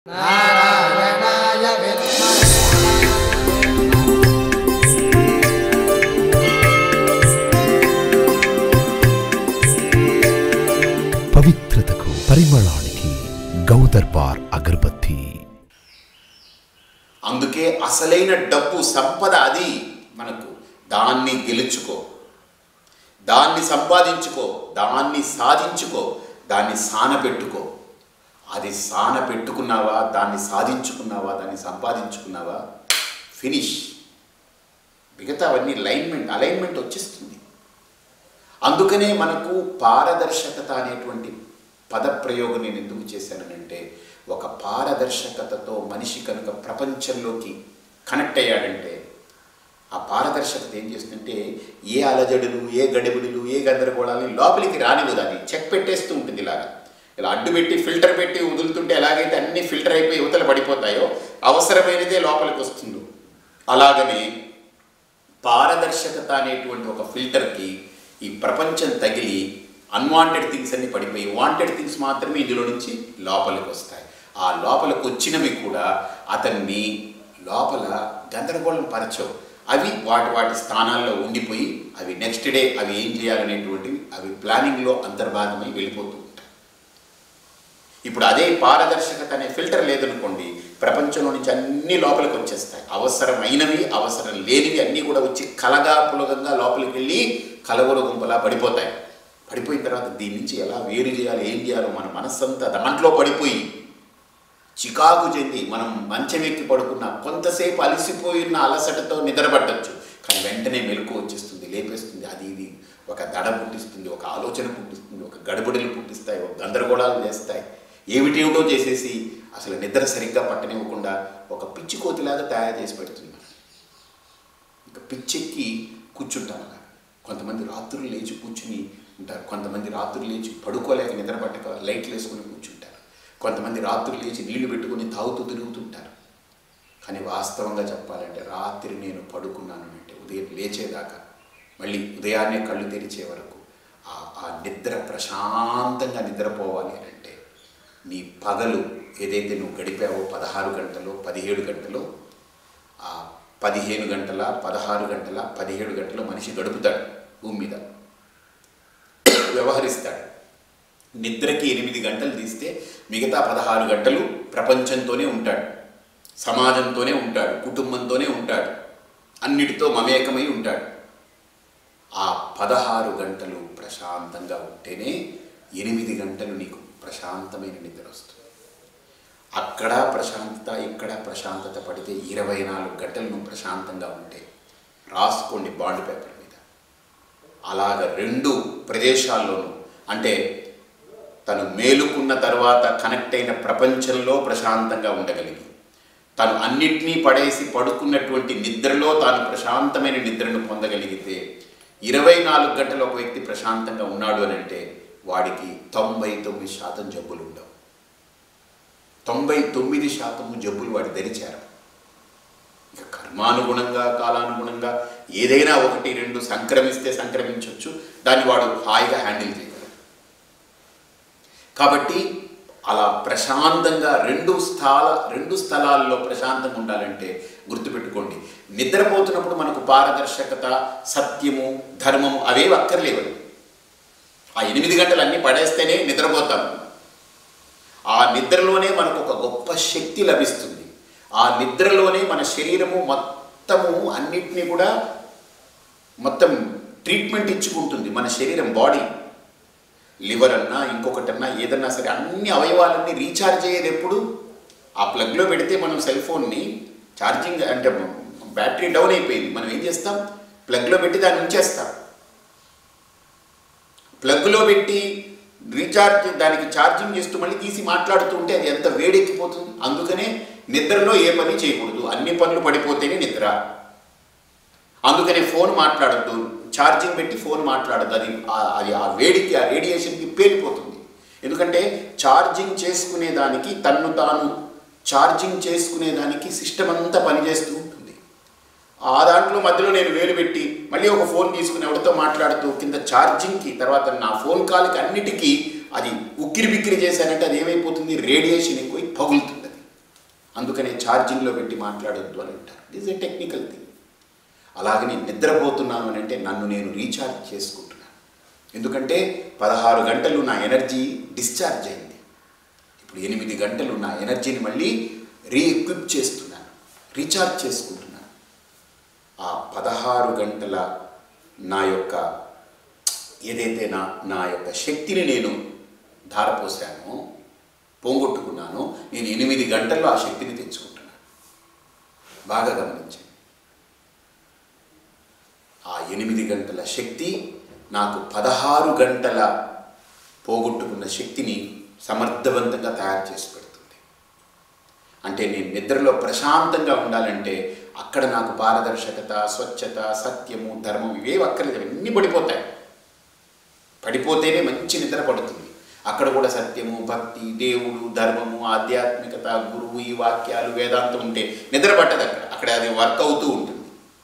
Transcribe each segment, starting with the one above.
నారాయణాయ విద్మహే పవిత్రతకు పరిమళానికి గౌదర్బార్ అగరబత్తి అందుకే అసలైన డబ్బు సంపద అది మనకు దాన్ని గెలుచుకో దాన్ని సంపాదించుకో దాన్ని సాధించుకో దాన్ని సానపెట్టుకో అది సాన పెట్టుకున్నావా దాన్ని సాధించుకున్నావా దాన్ని సంపాదించుకున్నావా ఫినిష్ మిగతా అవన్నీ లైన్మెంట్ అలైన్మెంట్ వచ్చేస్తుంది అందుకనే మనకు పారదర్శకత అనేటువంటి పదప్రయోగం నేను ఎందుకు చేశానంటే ఒక పారదర్శకతతో మనిషి కనుక ప్రపంచంలోకి కనెక్ట్ అయ్యాడంటే ఆ పారదర్శకత ఏం చేస్తుందంటే ఏ అలజడులు ఏ గడిబిడులు ఏ గందరగోళాలు లోపలికి రానివ్వదు అది చెక్ పెట్టేస్తూ ఉంటుంది ఇలాగా ఇలా అడ్డు పెట్టి ఫిల్టర్ పెట్టి వదులుతుంటే ఎలాగైతే అన్ని ఫిల్టర్ అయిపోయి యువతలు పడిపోతాయో అవసరమైనదే లోపలికి వస్తుందో అలాగనే పారదర్శకత అనేటువంటి ఒక ఫిల్టర్కి ఈ ప్రపంచం తగిలి అన్వాంటెడ్ థింగ్స్ అన్ని పడిపోయి వాంటెడ్ థింగ్స్ మాత్రమే ఇందులో నుంచి లోపలికి వస్తాయి ఆ లోపలికి వచ్చినవి కూడా అతన్ని లోపల గందరగోళం పరచవు అవి వాటి వాటి స్థానాల్లో ఉండిపోయి అవి నెక్స్ట్ డే అవి ఏం చేయాలనేటువంటివి అవి ప్లానింగ్లో అంతర్భాగమై వెళ్ళిపోతూ ఉంటాయి ఇప్పుడు అదే పారదర్శకత అనే ఫిల్టర్ లేదనుకోండి ప్రపంచంలో నుంచి అన్ని లోపలికి వచ్చేస్తాయి అవసరమైనవి అవసరం లేనివి అన్నీ కూడా వచ్చి కలగా పులగంగా లోపలికి వెళ్ళి కలగొర గుంపలా పడిపోతాయి పడిపోయిన తర్వాత దీని నుంచి ఎలా వేరు చేయాలి ఏం చేయాలో మన మనస్సంతా దాంట్లో పడిపోయి చికాకు చెంది మనం మంచం ఎక్కి పడుకున్న కొంతసేపు అలసిపోయిన అలసటతో నిద్రపట్టచ్చు కానీ వెంటనే మెలకు వచ్చేస్తుంది లేపేస్తుంది అది ఇది ఒక దడ పుట్టిస్తుంది ఒక ఆలోచన పుట్టిస్తుంది ఒక గడబడులు పుట్టిస్తాయి ఒక గందరగోళాలు చేస్తాయి ఏమిటేమిటో చేసేసి అసలు నిద్ర సరిగ్గా పట్టనివ్వకుండా ఒక పిచ్చి కోతిలాగా తయారు చేసి పెడుతుంది ఇంకా పిచ్చెక్కి కూర్చుంటాం అలా కొంతమంది రాత్రులు లేచి కూర్చుని ఉంటారు కొంతమంది రాత్రులు లేచి పడుకోలేక నిద్ర పట్టక లైట్లు వేసుకుని కూర్చుంటారు కొంతమంది రాత్రులు లేచి నీళ్లు పెట్టుకుని తాగుతూ తిరుగుతుంటారు కానీ వాస్తవంగా చెప్పాలంటే రాత్రి నేను పడుకున్నాను అంటే ఉదయం లేచేదాకా మళ్ళీ ఉదయాన్నే కళ్ళు తెరిచే వరకు ఆ ఆ నిద్ర ప్రశాంతంగా నిద్రపోవాలి అని అంటే నీ పగలు ఏదైతే నువ్వు గడిపావో పదహారు గంటలో పదిహేడు గంటలో ఆ పదిహేను గంటల పదహారు గంటల పదిహేడు గంటలు మనిషి గడుపుతాడు భూమి మీద వ్యవహరిస్తాడు నిద్రకి ఎనిమిది గంటలు తీస్తే మిగతా పదహారు గంటలు ప్రపంచంతోనే ఉంటాడు సమాజంతోనే ఉంటాడు కుటుంబంతోనే ఉంటాడు అన్నిటితో మమేకమై ఉంటాడు ఆ పదహారు గంటలు ప్రశాంతంగా ఉంటేనే ఎనిమిది గంటలు నీకు ప్రశాంతమైన నిద్ర వస్తుంది అక్కడ ప్రశాంతత ఇక్కడ ప్రశాంతత పడితే ఇరవై నాలుగు గంటలు నువ్వు ప్రశాంతంగా ఉంటే రాసుకోండి బాండ్ పేపర్ మీద అలాగ రెండు ప్రదేశాల్లోనూ అంటే తను మేలుకున్న తర్వాత కనెక్ట్ అయిన ప్రపంచంలో ప్రశాంతంగా ఉండగలిగి తను అన్నిటినీ పడేసి పడుకున్నటువంటి నిద్రలో తాను ప్రశాంతమైన నిద్రను పొందగలిగితే ఇరవై నాలుగు గంటలు ఒక వ్యక్తి ప్రశాంతంగా ఉన్నాడు అని అంటే వాడికి తొంభై తొమ్మిది శాతం జబ్బులు ఉండవు తొంభై తొమ్మిది శాతము జబ్బులు వాడి దరిచారు ఇక కర్మానుగుణంగా కాలానుగుణంగా ఏదైనా ఒకటి రెండు సంక్రమిస్తే సంక్రమించవచ్చు దాన్ని వాడు హాయిగా హ్యాండిల్ చేయగలడు కాబట్టి అలా ప్రశాంతంగా రెండు స్థాల రెండు స్థలాల్లో ప్రశాంతంగా ఉండాలంటే గుర్తుపెట్టుకోండి నిద్రపోతున్నప్పుడు మనకు పారదర్శకత సత్యము ధర్మము అవేవి అక్కర్లేవని ఆ ఎనిమిది గంటలు అన్నీ పడేస్తేనే నిద్రపోతాం ఆ నిద్రలోనే మనకు ఒక గొప్ప శక్తి లభిస్తుంది ఆ నిద్రలోనే మన శరీరము మొత్తము అన్నిటినీ కూడా మొత్తం ట్రీట్మెంట్ ఇచ్చుకుంటుంది మన శరీరం బాడీ లివర్ అన్నా ఇంకొకటన్నా ఏదన్నా సరే అన్ని అవయవాలన్నీ రీఛార్జ్ అయ్యేది ఎప్పుడు ఆ ప్లగ్లో పెడితే మనం సెల్ ఫోన్ని ఛార్జింగ్ అంటే బ్యాటరీ డౌన్ అయిపోయింది మనం ఏం చేస్తాం ప్లగ్లో పెట్టి దాన్ని ఉంచేస్తాం ప్లగ్లో పెట్టి రీఛార్జ్ దానికి ఛార్జింగ్ చేస్తూ మళ్ళీ తీసి మాట్లాడుతూ ఉంటే అది ఎంత వేడెక్కిపోతుంది అందుకనే నిద్రలో ఏ పని చేయకూడదు అన్ని పనులు పడిపోతేనే నిద్ర అందుకనే ఫోన్ మాట్లాడద్దు ఛార్జింగ్ పెట్టి ఫోన్ మాట్లాడద్దు అది ఆ- అది ఆ వేడికి ఆ రేడియేషన్కి పేలిపోతుంది ఎందుకంటే ఛార్జింగ్ చేసుకునే దానికి తన్ను తాను ఛార్జింగ్ చేసుకునే దానికి సిస్టమ్ అంతా పనిచేస్తూ ఉంటుంది ఆ దాంట్లో మధ్యలో నేను వేలు పెట్టి మళ్ళీ ఒక ఫోన్ తీసుకుని ఎవరితో మాట్లాడుతూ కింద ఛార్జింగ్కి తర్వాత నా ఫోన్ కాల్కి అన్నిటికీ అది ఉక్కిరి బిక్కిరి చేశానంటే అది ఏమైపోతుంది రేడియేషన్ ఎక్కువై పగులుతుంది అది అందుకనే ఛార్జింగ్లో పెట్టి మాట్లాడొద్దు అని అంటారు దిస్ ఏ టెక్నికల్ థింగ్ అలాగే నేను నిద్రపోతున్నాను అని అంటే నన్ను నేను రీఛార్జ్ చేసుకుంటున్నాను ఎందుకంటే పదహారు గంటలు నా ఎనర్జీ డిశ్చార్జ్ అయింది ఇప్పుడు ఎనిమిది గంటలు నా ఎనర్జీని మళ్ళీ రీఎక్విప్ చేస్తున్నాను రీఛార్జ్ చేసుకుంటున్నాను ఆ పదహారు గంటల నా యొక్క ఏదైతే నా నా యొక్క శక్తిని నేను ధారపోసానో పోగొట్టుకున్నానో నేను ఎనిమిది గంటల్లో ఆ శక్తిని తెచ్చుకుంటున్నాను బాగా గమనించండి ఆ ఎనిమిది గంటల శక్తి నాకు పదహారు గంటల పోగొట్టుకున్న శక్తిని సమర్థవంతంగా తయారు చేసి పెడుతుంది అంటే నేను నిద్రలో ప్రశాంతంగా ఉండాలంటే అక్కడ నాకు పారదర్శకత స్వచ్ఛత సత్యము ధర్మం ఇవే అక్కర్లేదు అన్నీ పడిపోతాయి పడిపోతేనే మంచి నిద్ర పడుతుంది అక్కడ కూడా సత్యము భక్తి దేవుడు ధర్మము ఆధ్యాత్మికత గురువు ఈ వాక్యాలు వేదాంతం ఉంటే నిద్ర పట్టదు అక్కడ అక్కడ అది వర్క్ అవుతూ ఉంటుంది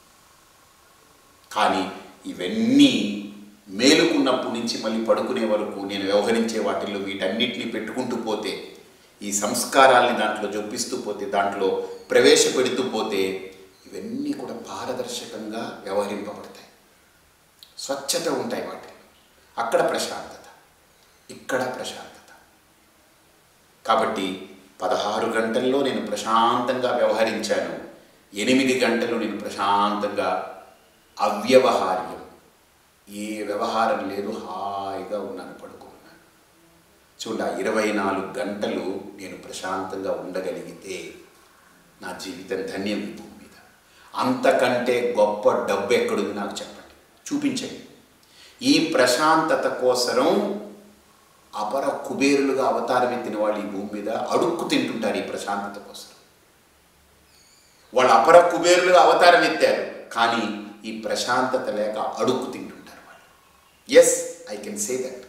కానీ ఇవన్నీ మేలుకున్నప్పటి నుంచి మళ్ళీ పడుకునే వరకు నేను వ్యవహరించే వాటిల్లో వీటన్నిటిని పెట్టుకుంటూ పోతే ఈ సంస్కారాల్ని దాంట్లో జొప్పిస్తూ పోతే దాంట్లో ప్రవేశపెడుతూ పోతే ఇవన్నీ కూడా పారదర్శకంగా వ్యవహరింపబడతాయి స్వచ్ఛత ఉంటాయి వాటిలో అక్కడ ప్రశాంతత ఇక్కడ ప్రశాంతత కాబట్టి పదహారు గంటల్లో నేను ప్రశాంతంగా వ్యవహరించాను ఎనిమిది గంటలు నేను ప్రశాంతంగా అవ్యవహార్యం ఏ వ్యవహారం లేదు హాయిగా ఉన్నాను పడుకున్నాను చూడ ఇరవై నాలుగు గంటలు నేను ప్రశాంతంగా ఉండగలిగితే నా జీవితం ధన్యం ఈ భూమి మీద అంతకంటే గొప్ప డబ్బు ఎక్కడుంది నాకు చెప్పండి చూపించండి ఈ ప్రశాంతత కోసరం అపర కుబేరులుగా అవతారం ఎత్తిన వాళ్ళు ఈ భూమి మీద అడుక్కు తింటుంటారు ఈ ప్రశాంతత కోసం వాళ్ళు అపర కుబేరులుగా అవతారం ఎత్తారు కానీ ఈ ప్రశాంతత లేక అడుక్కు తింటుంటారు వాళ్ళు yes I can say that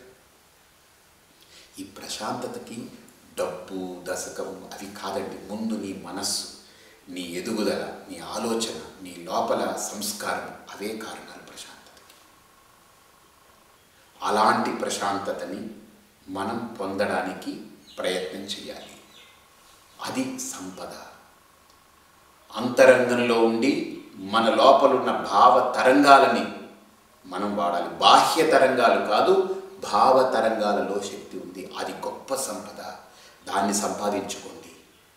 ఈ ప్రశాంతతకి డబ్బు దశకం అవి కాదండి ముందు నీ మనస్సు నీ ఎదుగుదల నీ ఆలోచన నీ లోపల సంస్కారం అవే కారణాలు ప్రశాంతతకి అలాంటి ప్రశాంతతని మనం పొందడానికి ప్రయత్నం చేయాలి అది సంపద అంతరంగంలో ఉండి మన లోపలున్న భావ తరంగాలని మనం వాడాలి బాహ్య తరంగాలు కాదు భావ తరంగాలలో శక్తి ఉంది అది గొప్ప సంపద దాన్ని సంపాదించుకోండి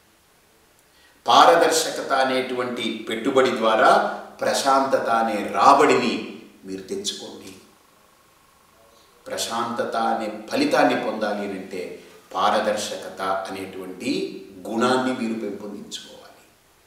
పారదర్శకత అనేటువంటి పెట్టుబడి ద్వారా ప్రశాంతత అనే రాబడిని మీరు తెచ్చుకోండి ప్రశాంతత అనే ఫలితాన్ని పొందాలి అని అంటే పారదర్శకత అనేటువంటి గుణాన్ని మీరు పెంపొందించుకోవాలి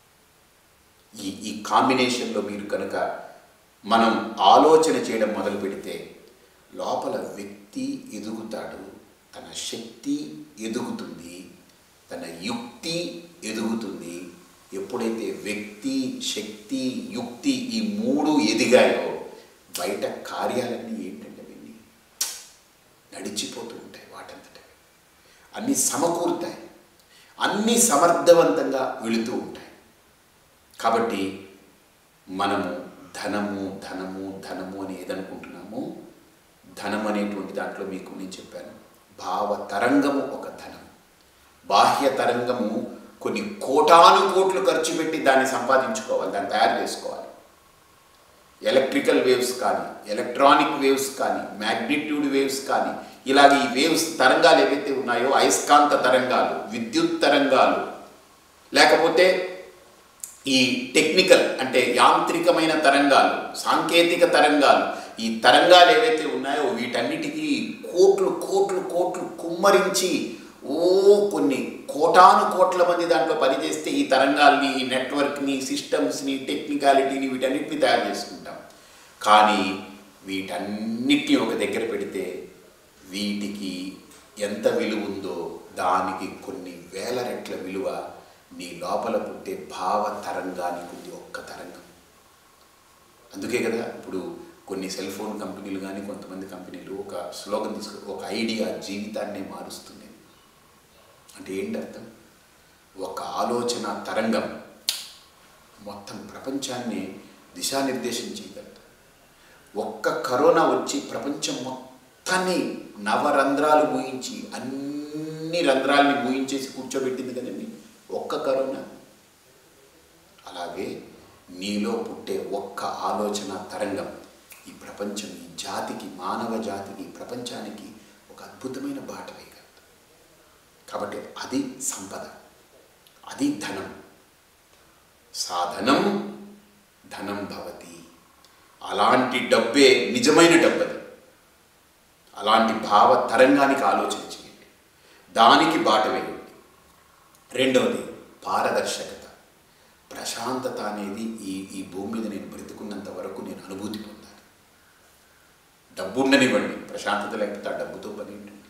ఈ ఈ కాంబినేషన్లో మీరు కనుక మనం ఆలోచన చేయడం మొదలు పెడితే లోపల వ్యక్తి ఎదుగుతాడు తన శక్తి ఎదుగుతుంది తన యుక్తి ఎదుగుతుంది ఎప్పుడైతే వ్యక్తి శక్తి యుక్తి ఈ మూడు ఎదిగాయో బయట కార్యాలన్నీ ఏంటంటే అవన్నీ నడిచిపోతూ ఉంటాయి వాటంతట అన్నీ సమకూరుతాయి అన్నీ సమర్థవంతంగా వెళుతూ ఉంటాయి కాబట్టి మనము ధనము ధనము ధనము అని ఏదనుకుంటున్నామో ధనం అనేటువంటి దాంట్లో మీకు నేను చెప్పాను భావ తరంగము ఒక ధనం బాహ్య తరంగము కొన్ని కోటాను కోట్లు ఖర్చు పెట్టి దాన్ని సంపాదించుకోవాలి దాన్ని తయారు చేసుకోవాలి ఎలక్ట్రికల్ వేవ్స్ కానీ ఎలక్ట్రానిక్ వేవ్స్ కానీ మ్యాగ్నిట్యూడ్ వేవ్స్ కానీ ఇలాగ ఈ వేవ్స్ తరంగాలు ఏవైతే ఉన్నాయో అయస్కాంత తరంగాలు విద్యుత్ తరంగాలు లేకపోతే ఈ టెక్నికల్ అంటే యాంత్రికమైన తరంగాలు సాంకేతిక తరంగాలు ఈ తరంగాలు ఏవైతే ఉన్నాయో వీటన్నిటికీ కోట్లు కోట్లు కోట్లు కుమ్మరించి ఓ కొన్ని కోటాను కోట్ల మంది దాంట్లో పనిచేస్తే ఈ తరంగాల్ని ఈ నెట్వర్క్ని సిస్టమ్స్ని టెక్నికాలిటీని వీటన్నిటిని తయారు చేసుకుంటాం కానీ వీటన్నిటిని ఒక దగ్గర పెడితే వీటికి ఎంత విలువ ఉందో దానికి కొన్ని వేల రెట్ల విలువ నీ లోపల పుట్టే భావ తరంగానికి ఉంది ఒక్క తరంగం అందుకే కదా ఇప్పుడు కొన్ని సెల్ ఫోన్ కంపెనీలు కానీ కొంతమంది కంపెనీలు ఒక స్లోగన్ తీసుకు ఒక ఐడియా జీవితాన్ని మారుస్తుంది అంటే ఏంటి అర్థం ఒక ఆలోచన తరంగం మొత్తం ప్రపంచాన్ని దిశానిర్దేశం చేయగలదు ఒక్క కరోనా వచ్చి ప్రపంచం మొత్తాన్ని నవరంధ్రాలు మూయించి అన్ని రంధ్రాల్ని మూయించేసి కూర్చోబెట్టింది కదండి ఒక్క కరోనా నీలో పుట్టే ఒక్క ఆలోచన తరంగం ఈ ప్రపంచం ఈ జాతికి మానవ జాతికి ఈ ప్రపంచానికి ఒక అద్భుతమైన బాట వేయగలదు కాబట్టి అది సంపద అది ధనం సాధనం ధనం భవతి అలాంటి డబ్బే నిజమైన డబ్బది అలాంటి భావ తరంగానికి ఆలోచన చేయండి దానికి బాట వేయండి రెండవది పారదర్శకత ప్రశాంతత అనేది ఈ ఈ భూమి మీద నేను బ్రతుకున్నంత వరకు నేను అనుభూతి పొందాలి డబ్బు ఉండనివ్వండి ప్రశాంతత లేకపోతే ఆ డబ్బుతో పని ఏంటండి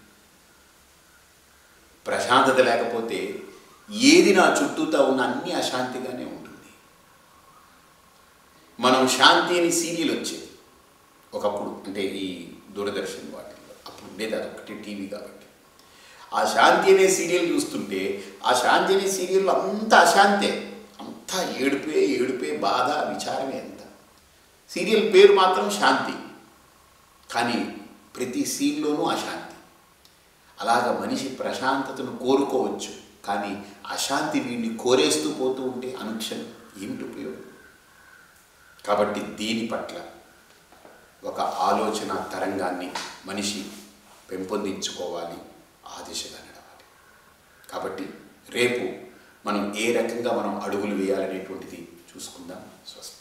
ప్రశాంతత లేకపోతే ఏది నా చుట్టూతా ఉన్న అన్ని అశాంతిగానే ఉంటుంది మనం శాంతి అని సీరియల్ వచ్చేది ఒకప్పుడు అంటే ఈ దూరదర్శన్ వాటిల్లో అప్పుడు ఉండేది అదొకటి టీవీ కాబట్టి ఆ శాంతి అనే సీరియల్ చూస్తుంటే ఆ శాంతి అనే సీరియల్ అంతా అశాంతే అంతా ఏడుపే ఏడుపే బాధ విచారమే అంత సీరియల్ పేరు మాత్రం శాంతి కానీ ప్రతి సీన్లోనూ అశాంతి అలాగ మనిషి ప్రశాంతతను కోరుకోవచ్చు కానీ అశాంతి వీడిని కోరేస్తూ పోతూ ఉంటే అనుక్షణం ఏమిటి ఉపయోగం కాబట్టి దీని పట్ల ఒక ఆలోచన తరంగాన్ని మనిషి పెంపొందించుకోవాలి ఆ దిశగా నడవాలి కాబట్టి రేపు మనం ఏ రకంగా మనం అడుగులు వేయాలనేటువంటిది చూసుకుందాం స్వస్తి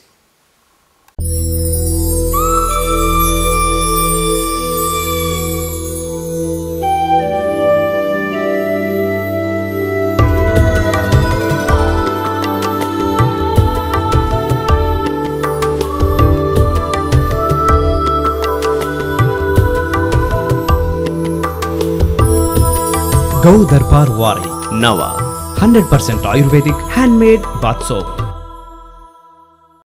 ಗೌ ದರ್ಬಾರ್ ವಾರಿ ನವ hundred percent ayurvedic handmade bath soap